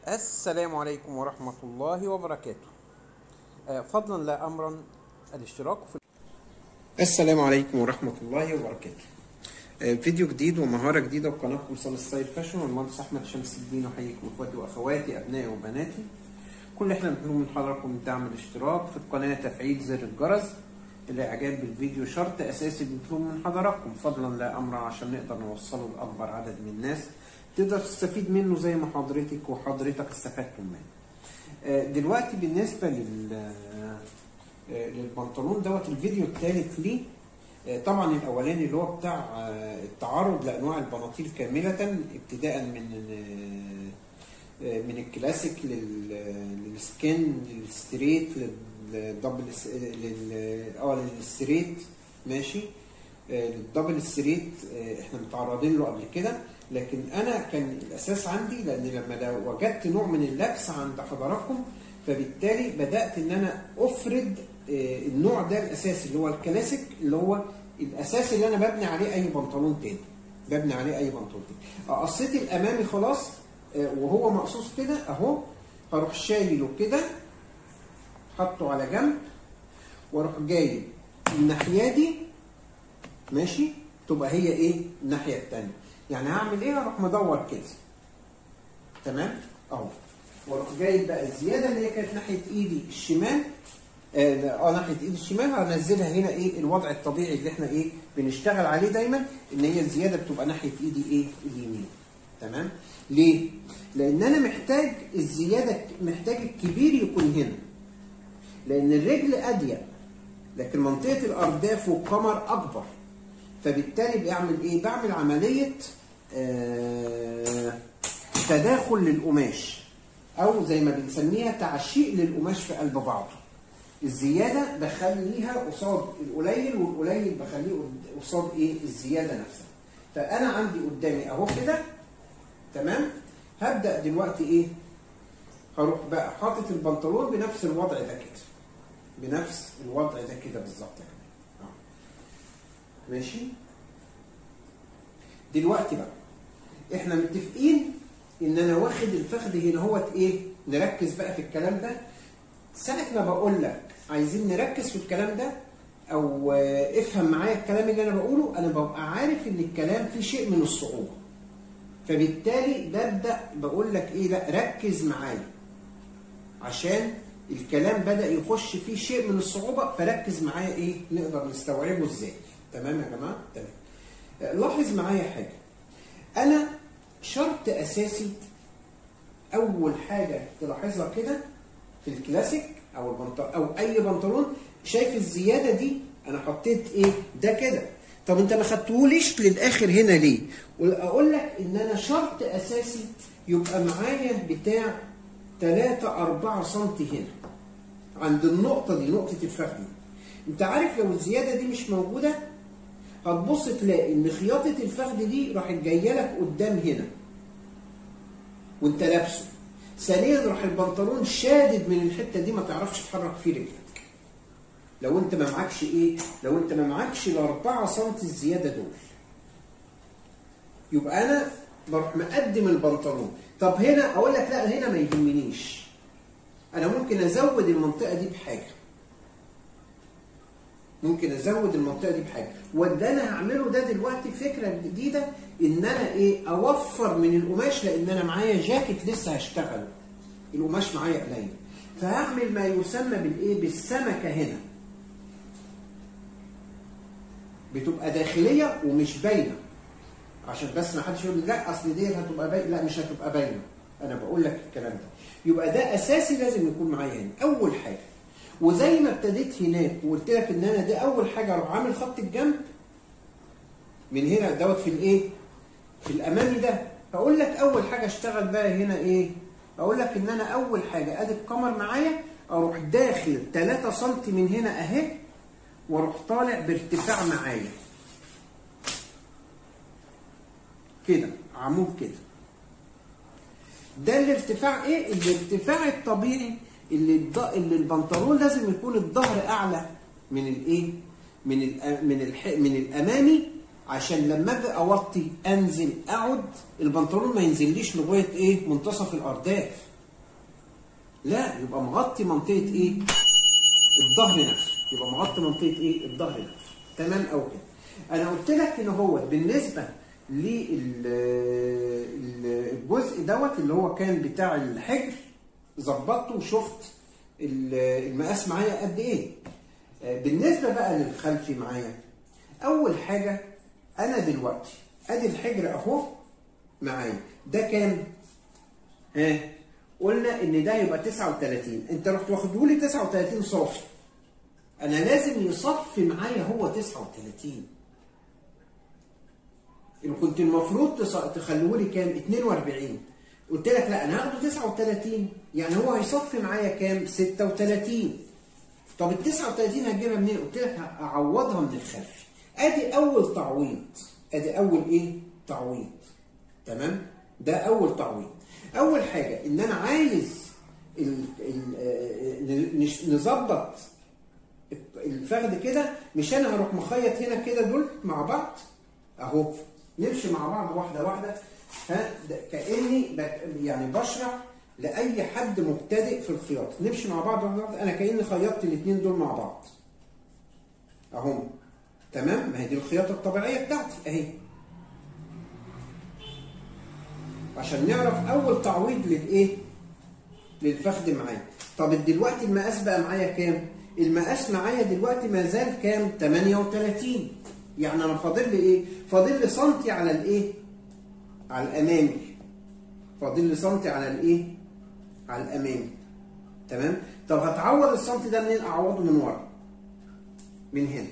السلام عليكم ورحمة الله وبركاته آه، فضلا لا أمرا الاشتراك في السلام عليكم ورحمة الله وبركاته آه، فيديو جديد ومهارة جديدة بقناة قمصان ستايل فاشن والمهندس أحمد شمس الدين أحييكم إخواتي وأخواتي أبنائي وبناتي كل اللي احنا بنطلبه من حضراتكم دعم الاشتراك في القناة تفعيل زر الجرس الإعجاب بالفيديو شرط أساسي بنطلبه من حضراتكم فضلا لا أمرا عشان نقدر نوصله لأكبر عدد من الناس تقدر تستفيد منه زي ما حضرتك وحضرتك استفدتم منه. آه، دلوقتي بالنسبة لل آه، للبنطلون دوت الفيديو الثالث ليه آه، طبعا الاولاني اللي هو بتاع آه، التعرض لانواع البناطيل كامله ابتداء من آه، آه، من الكلاسيك لل- للسكين للستريت للدبل س- لل اه للستريت ماشي آه، للدبل ستريت آه، احنا متعرضين له قبل كده لكن انا كان الاساس عندي لان لما لو وجدت نوع من اللبس عند حضراتكم فبالتالي بدات ان انا افرد آه، النوع ده الاساسي اللي هو الكلاسيك اللي هو الاساس اللي انا ببني عليه اي بنطلون تاني ببني عليه اي بنطلون تاني قصيت الامامي خلاص آه، وهو مقصوص كده اهو هروح شايله كده حاطه على جنب واروح جايب الناحيه دي ماشي تبقى هي ايه الناحيه الثانيه يعني هعمل ايه هروح مدور كده تمام اهو واروح جايب بقى الزياده اللي هي كانت ناحيه ايدي الشمال اه ده- اه ناحيه ايدي الشمال هنزلها هنا ايه الوضع الطبيعي اللي احنا ايه بنشتغل عليه دايما ان هي الزياده بتبقى ناحيه ايدي ايه اليمين تمام ليه لان انا محتاج الزياده محتاج الكبير يكون هنا لان الرجل اضيق لكن منطقه الارداف والقمر اكبر فبالتالي بعمل ايه بعمل عمليه آه تداخل للقماش او زي ما بنسميها تعشيق للقماش في قلب بعضه الزياده بخليها قصاد القليل والقليل بخليه قد- قصاد ايه الزياده نفسها فانا عندي قدامي اهو كده تمام هبدا دلوقتي ايه هروح بقى حاطط البنطلون بنفس الوضع ده كده بنفس الوضع ده كده بالظبط يا جماعه أهو. ماشي دلوقتي بقى احنا متفقين ان انا واخد الفخذ هنا هوت ايه نركز بقى في الكلام ده ساعة ما بقول لك عايزين نركز في الكلام ده او آه، افهم معايا الكلام اللي انا بقوله انا ببقى عارف ان الكلام فيه شيء من الصعوبة فبالتالي ببدأ بقول لك ايه لا ركز معايا عشان الكلام بدأ يخش فيه شيء من الصعوبة فركز معايا ايه نقدر نستوعبه ازاي تمام يا جماعة تمام آه، لاحظ معايا حاجة انا شرط اساسي اول حاجة تلاحظها كده في الكلاسيك او البنطلون او اي بنطلون شايف الزيادة دي انا حطيت ايه ده كده طب انت ما خدتهوليش للاخر هنا ليه واقول لك ان انا شرط اساسي يبقى معايا بتاع 3 4 سم هنا عند النقطة دي نقطة الفخذ دي انت عارف لو الزيادة دي مش موجودة هتبص تلاقي ان خياطة الفخذ دي راحت جاية لك قدام هنا وانت لابسه ثانيا راح البنطلون شادد من الحتة دي ما تعرفش تحرك فيه رجلك لو انت ما معكش ايه لو انت ما معكش ال 4 سم الزيادة دول يبقى انا بروح مقدم البنطلون طب هنا اقول لك لا هنا ما يهمنيش انا ممكن ازود المنطقه دي بحاجه ممكن ازود المنطقه دي بحاجه وده انا هعمله ده دلوقتي فكره جديده ان انا ايه اوفر من القماش لان انا معايا جاكيت لسه هشتغله القماش معايا قليل فهعمل ما يسمى بالايه بالسمكه هنا بتبقى داخليه ومش باينه عشان بس ما حدش يقول لي لا اصل دي هتبقى باينه لا مش هتبقى باينه انا بقول لك الكلام ده يبقى ده اساسي لازم يكون معايا هنا اول حاجه وزي ما ابتديت هناك وقلت لك ان انا ده اول حاجه اروح عامل خط الجنب من هنا دوت في الايه في الامامي ده هقول لك اول حاجه اشتغل بقى هنا ايه اقول لك ان انا اول حاجه ادي القمر معايا اروح داخل 3 سم من هنا اهي واروح طالع بارتفاع معايا كده عمود كده ده الارتفاع ايه الارتفاع الطبيعي اللي الض... اللي البنطلون لازم يكون الظهر اعلى من الايه من ال من الح... من الامامي عشان لما اجي اوطي انزل اقعد البنطلون ما ينزليش لغايه ايه منتصف الارداف لا يبقى مغطي منطقه ايه الظهر نفسه يبقى مغطي منطقه ايه الظهر نفسه تمام او كده انا قلت لك ان هو بالنسبه للجزء دوت اللي هو كان بتاع الحجر ظبطته وشفت المقاس معايا قد ايه بالنسبه بقى للخلفي معايا اول حاجه انا دلوقتي ادي الحجر اهو معايا ده كام ها قلنا ان ده يبقى 39 انت رحت واخده لي 39 صافي انا لازم يصفي معايا هو 39 اللي كنت المفروض تخلوه لي كام 42 قلت لك لا انا هاخده 39 يعني هو هيصفي معايا كام 36 طب ال 39 هتجيبها منين قلت لك اعوضها من الخلفي ادي اول تعويض ادي اول ايه تعويض تمام ده اول تعويض اول حاجه ان انا عايز ال ال نظبط الفخذ كده مش انا هروح مخيط هنا كده دول مع بعض اهو نمشي مع بعض واحده واحده ها كاني يعني بشرح لاي حد مبتدئ في الخياطه نمشي مع بعض واحده واحده انا كاني خيطت الاثنين دول مع بعض اهم تمام ما هي دي الخياطه الطبيعيه بتاعتي اهي عشان نعرف اول تعويض للايه للفخذ معايا طب دلوقتي المقاس بقى معايا كام المقاس معايا دلوقتي ما زال كام 38 يعني انا فاضل لي ايه فاضل لي سنتي على الايه على الامامي فاضل لي سنتي على الايه على الامامي تمام طب هتعوض السنتي ده منين اعوضه من ورا من هنا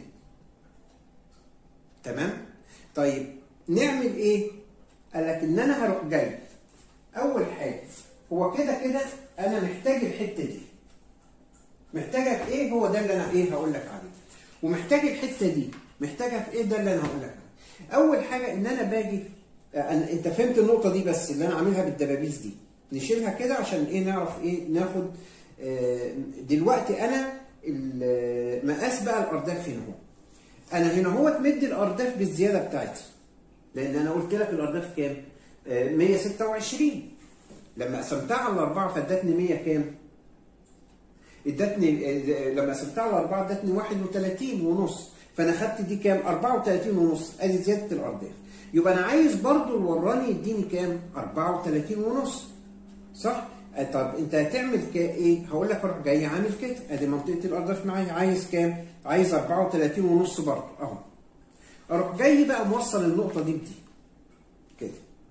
تمام طيب نعمل ايه قال لك ان انا هروح جاي اول حاجه هو كده كده انا محتاج الحته دي محتاجها في ايه هو ده اللي انا ايه هقول لك عليه ومحتاج الحته دي محتاجها في ايه ده اللي انا هقول لك عليه اول حاجه ان انا باجي أنا انت فهمت النقطه دي بس اللي انا عاملها بالدبابيس دي نشيلها كده عشان ايه نعرف ايه ناخد دلوقتي انا مقاس بقى الارداف هنا هو انا هنا هو تمد الارداف بالزياده بتاعتي لان انا قلت لك الارداف كام 126 لما قسمتها على الاربعه فادتني 100 كام ادتني لما قسمتها على الاربعه ادتني 31 ونص فانا خدت دي كام 34 ونص ادي زياده الارداف يبقى انا عايز برضو الوراني يديني كام 34 ونص صح طب انت هتعمل ايه هقول لك اروح جاي عامل كده ادي منطقه الارداف معايا عايز كام عايز 34 ونص برضو اهو اروح جاي بقى موصل النقطه دي بدي كده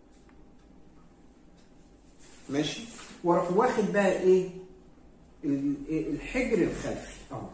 ماشي واروح واخد بقى ايه الحجر الخلفي اهو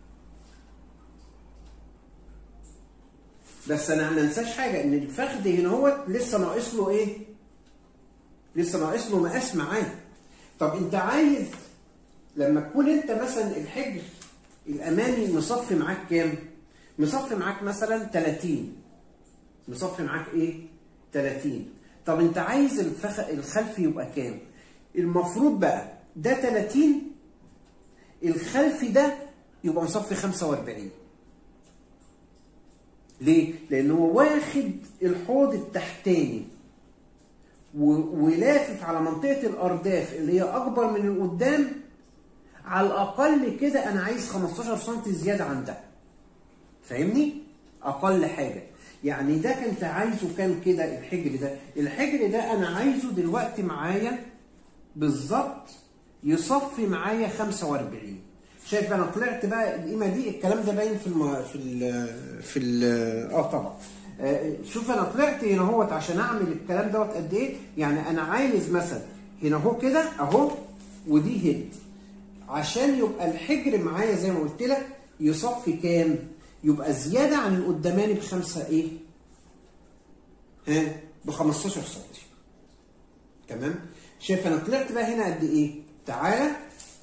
بس انا ما انساش حاجه ان الفخذ هنا هو لسه ناقص له ايه لسه ناقص له مقاس معاه طب انت عايز لما تكون انت مثلا الحجر الامامي مصفي معاك كام مصفي معاك مثلا 30 مصفي معاك ايه 30 طب انت عايز الفخ... الخلفي يبقى كام المفروض بقى ده 30 الخلفي ده يبقى مصفي 45 ليه؟ لأن هو واخد الحوض التحتاني ولافف على منطقة الأرداف اللي هي أكبر من القدام على الأقل كده أنا عايز 15 سم زيادة عن ده. فاهمني؟ أقل حاجة. يعني ده كنت عايزه كام كده الحجر ده؟ الحجر ده أنا عايزه دلوقتي معايا بالظبط يصفي معايا 45. شايف انا طلعت بقى القيمه دي الكلام ده باين في الم... في ال في ال اه طبعا آه شوف انا طلعت هنا اهوت عشان اعمل الكلام دوت قد ايه يعني انا عايز مثلا هنا اهو كده اهو ودي هيد عشان يبقى الحجر معايا زي ما قلت لك يصفي كام يبقى زياده عن القداماني بخمسه ايه ها ب 15 سم تمام شايف انا طلعت بقى هنا قد ايه تعالى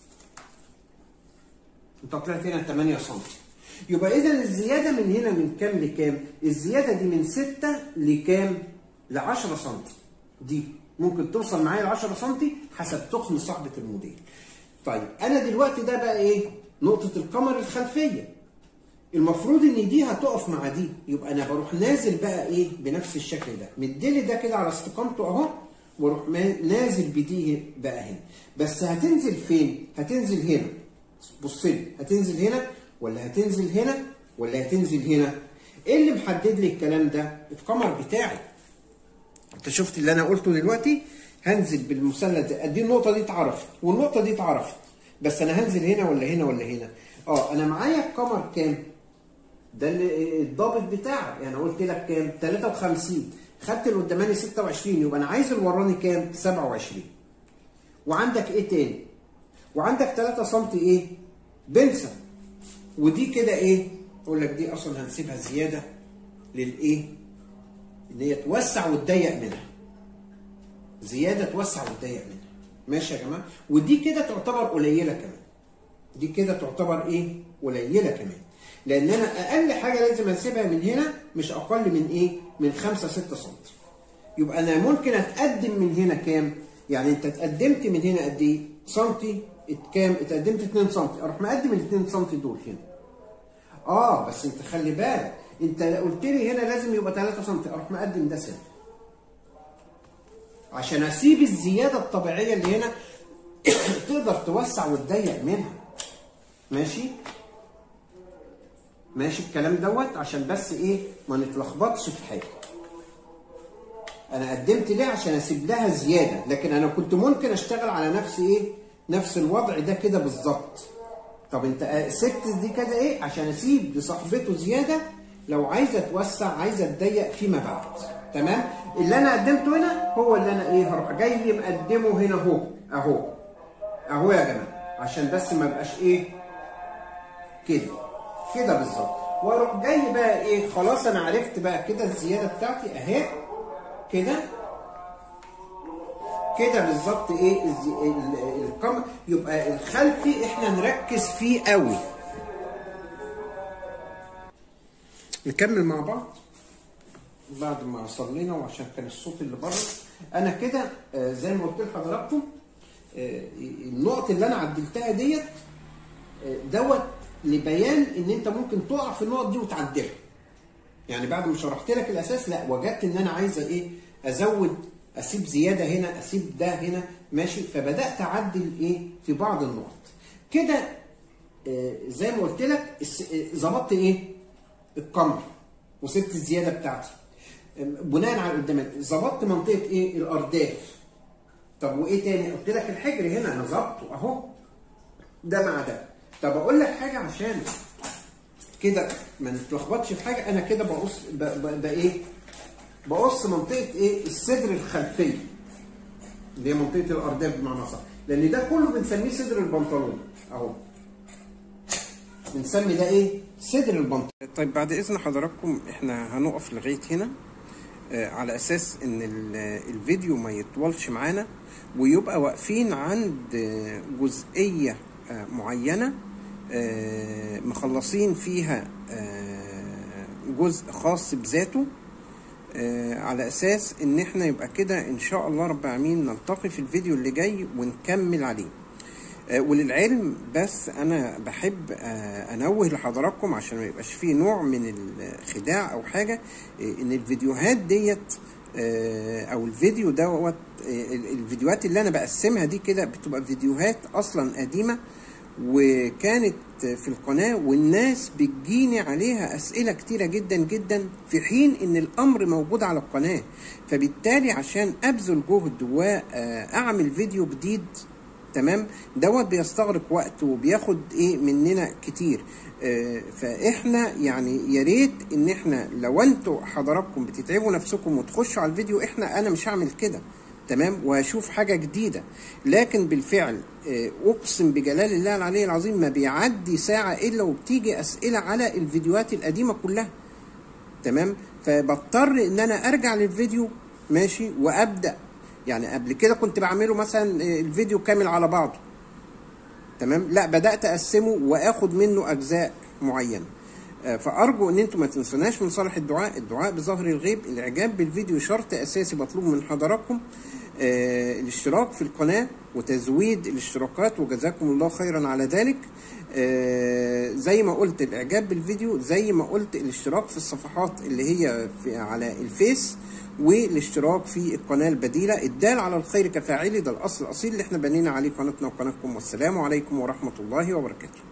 انت طلعت هنا 8 سم يبقى اذا الزياده من هنا من كام لكام الزياده دي من 6 لكام ل 10 سم دي ممكن توصل معايا ل 10 سم حسب تخن صاحبه الموديل طيب انا دلوقتي ده بقى ايه نقطه القمر الخلفيه المفروض ان دي هتقف مع دي يبقى انا بروح نازل بقى ايه بنفس الشكل ده مديلي ده كده على استقامته اهو واروح ما- نازل بدي بقى هنا بس هتنزل فين هتنزل هنا بص لي هتنزل هنا ولا هتنزل هنا ولا هتنزل هنا ايه اللي محدد لي الكلام ده القمر بتاعي انت شفت اللي انا قلته دلوقتي هنزل بالمثلث ده دي النقطه دي اتعرفت والنقطه دي اتعرفت بس انا هنزل هنا ولا هنا ولا هنا اه انا معايا القمر كام ده اللي الضابط بتاعه يعني قلت لك كام 53 خدت اللي قداماني 26 يبقى انا عايز اللي وراني كام 27 وعندك ايه تاني وعندك 3 سم ايه بنسى ودي كده ايه اقول لك دي اصلا هنسيبها زياده للايه ان هي توسع وتضيق منها زياده توسع وتضيق منها ماشي يا جماعه ودي كده تعتبر قليله كمان دي كده تعتبر ايه قليله كمان لان انا اقل حاجه لازم اسيبها من هنا مش اقل من ايه من 5 6 سم يبقى انا ممكن اتقدم من هنا كام يعني انت اتقدمت من هنا قد ايه سنتي ات- كام اتقدمت 2 سم اروح مقدم ال 2 سم دول هنا اه بس انت خلي بالك انت قلت لي هنا لازم يبقى 3 سم اروح مقدم ده سنه عشان اسيب الزياده الطبيعيه اللي هنا تقدر توسع وتضيق منها ماشي ماشي الكلام دوت عشان بس ايه ما نتلخبطش في حاجه انا قدمت ليه عشان اسيب لها زياده لكن انا كنت ممكن اشتغل على نفس ايه نفس الوضع ده كده بالظبط طب انت سبت دي كده ايه عشان اسيب لصاحبته زياده لو عايزه توسع عايزه تضيق فيما بعد تمام اللي انا قدمته هنا هو اللي انا ايه هروح جاي مقدمه هنا اهو اهو اهو يا جماعه عشان بس ما يبقاش ايه كده كده بالظبط واروح جاي بقى ايه خلاص انا عرفت بقى كده الزياده بتاعتي اهي كده كده بالظبط ايه الز- ال- القمر يبقى الخلفي احنا نركز فيه قوي نكمل مع بعض بعد ما صلينا وعشان كان الصوت اللي بره انا كده آه، زي ما قلت لحضراتكم آه، النقط اللي انا عدلتها ديت آه، دوت لبيان ان انت ممكن تقع في النقط دي وتعدلها يعني بعد ما شرحت لك الاساس لا وجدت ان انا عايز ايه ازود اسيب زياده هنا اسيب ده هنا ماشي فبدات اعدل ايه في بعض النقط كده آه، زي ما قلت لك الس- آه، ظبطت ايه القمر وسبت الزياده بتاعتي آم، بناء على قدامك ظبطت منطقه ايه الارداف طب وايه تاني قلت لك الحجر هنا انا ظبطه اهو ده مع ده طب اقول لك حاجه عشان كده ما نتلخبطش في حاجه انا كده بقص ب- ب- ب- ايه بقص منطقه ايه الصدر الخلفيه اللي هي منطقه الارداف بمعنى صح لان ده كله بنسميه صدر البنطلون اهو بنسمي ده ايه صدر البنطلون طيب بعد اذن حضراتكم احنا هنقف لغايه هنا آه، على اساس ان ال- الفيديو ما يطولش معانا ويبقى واقفين عند آه، جزئيه آه، معينه آه، مخلصين فيها آه، جزء خاص بذاته آه، على اساس ان احنا يبقى كده ان شاء الله رب العالمين نلتقي في الفيديو اللي جاي ونكمل عليه آه، وللعلم بس انا بحب آه، انوه لحضراتكم عشان ما يبقاش فيه نوع من الخداع او حاجه آه، ان الفيديوهات ديت آه، او الفيديو دوت آه، ال- الفيديوهات اللي انا بقسمها دي كده بتبقى فيديوهات اصلا قديمه وكانت في القناة والناس بتجيني عليها أسئلة كتيرة جدا جدا في حين إن الأمر موجود على القناة فبالتالي عشان أبذل جهد وأعمل فيديو جديد تمام دوت بيستغرق وقت وبياخد ايه مننا كتير آه، فاحنا يعني يا ريت ان احنا لو انتوا حضراتكم بتتعبوا نفسكم وتخشوا على الفيديو احنا انا مش هعمل كده تمام وهشوف حاجه جديده لكن بالفعل آه، اقسم بجلال الله العلي العظيم ما بيعدي ساعه الا وبتيجي اسئله على الفيديوهات القديمه كلها تمام فبضطر ان انا ارجع للفيديو ماشي وابدا يعني قبل كده كنت بعمله مثلا آه، الفيديو كامل على بعضه تمام لا بدات اقسمه واخد منه اجزاء معينه آه، فارجو ان انتم ما تنسوناش من صالح الدعاء الدعاء بظهر الغيب الاعجاب بالفيديو شرط اساسي مطلوب من حضراتكم آه، الاشتراك في القناه وتزويد الاشتراكات وجزاكم الله خيرا على ذلك آه، زي ما قلت الاعجاب بالفيديو زي ما قلت الاشتراك في الصفحات اللي هي في على الفيس والاشتراك في القناه البديله الدال على الخير كفاعله ده الاصل الاصيل اللي احنا بنينا عليه قناتنا وقناتكم والسلام عليكم ورحمه الله وبركاته